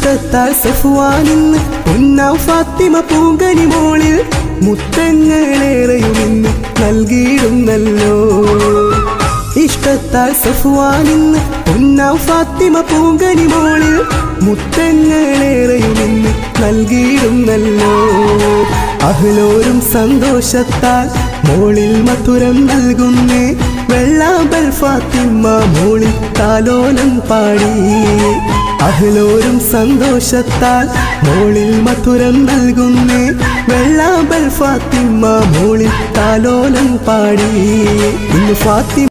ഇഷ്ടത്താൽ സഫുവാനിന്ന് പൊന്നാം ഫാത്തിമ പൂങ്കനി മോളിൽ മുത്തങ്ങളേറെയും ഇന്ന് നൽകിയിടുന്നല്ലോ ഇഷ്ടത്താൽ സഫുവാനിന്ന് പൊന്നാം ഫാത്തിമ പൂങ്കനി മോളിൽ മുത്തങ്ങളേറെയും ഇന്ന് നൽകിയിടുന്നല്ലോ അഹ്ലോരും സന്തോഷത്താൽ മോളിൽ മധുരം നൽകുന്നേ വെള്ളാമ്പൽ ഫാത്തിമ മോളിൽ താലോലം പാടി അഹ്ലോരും സന്തോഷത്താൽ മോളിൽ മധുരം നൽകുന്നേ വെള്ളാമ്പൽ ഫാത്തിമ മോളിൽ താലോലം പാടി ഇന്ന് ഫാത്തിമ